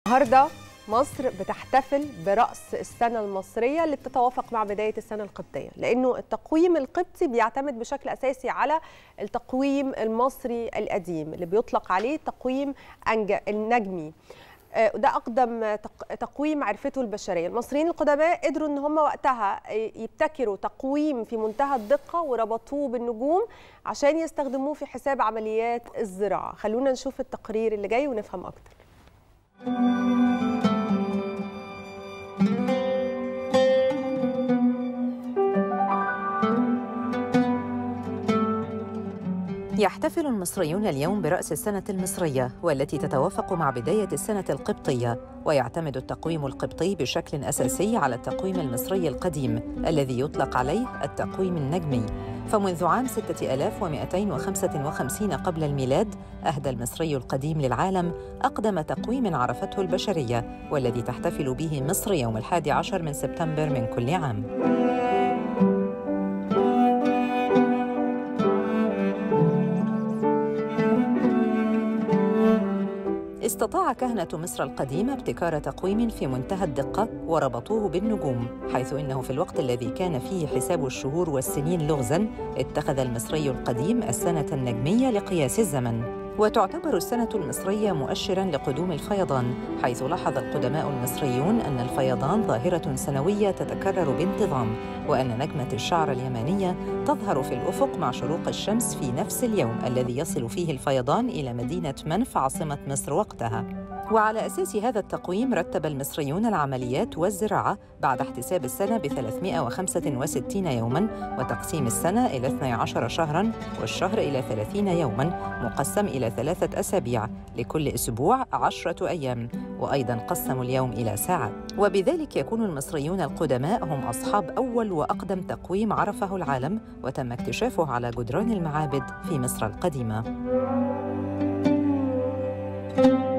النهارده مصر بتحتفل برأس السنة المصرية اللي بتتوافق مع بداية السنة القبطية لأنه التقويم القبطي بيعتمد بشكل أساسي على التقويم المصري القديم اللي بيطلق عليه تقويم أنج- النجمي آه، وده أقدم تق- تقويم عرفته البشرية المصريين القدماء قدروا أن هم وقتها يبتكروا تقويم في منتهى الدقة وربطوه بالنجوم عشان يستخدموه في حساب عمليات الزراعة خلونا نشوف التقرير اللي جاي ونفهم أكتر يحتفل المصريون اليوم برأس السنة المصرية والتي تتوافق مع بداية السنة القبطية ويعتمد التقويم القبطي بشكل أساسي على التقويم المصري القديم الذي يطلق عليه التقويم النجمي فمنذ عام 6255 قبل الميلاد أهدى المصري القديم للعالم أقدم تقويم عرفته البشرية والذي تحتفل به مصر يوم الحادي عشر من سبتمبر من كل عام استطاع كهنة مصر القديمة ابتكار تقويم في منتهى الدقة وربطوه بالنجوم حيث إنه في الوقت الذي كان فيه حساب الشهور والسنين لغزاً اتخذ المصري القديم السنة النجمية لقياس الزمن وتعتبر السنة المصرية مؤشراً لقدوم الفيضان حيث لاحظ القدماء المصريون أن الفيضان ظاهرة سنوية تتكرر بانتظام وأن نجمة الشعر اليمانية تظهر في الأفق مع شروق الشمس في نفس اليوم الذي يصل فيه الفيضان إلى مدينة منف عاصمة مصر وقتها وعلى أساس هذا التقويم رتب المصريون العمليات والزراعة بعد احتساب السنة ب 365 يوماً وتقسيم السنة إلى 12 شهراً والشهر إلى 30 يوماً مقسم إلى ثلاثة أسابيع لكل أسبوع عشرة أيام وأيضاً قسموا اليوم إلى ساعات وبذلك يكون المصريون القدماء هم أصحاب أول وأقدم تقويم عرفه العالم وتم اكتشافه على جدران المعابد في مصر القديمة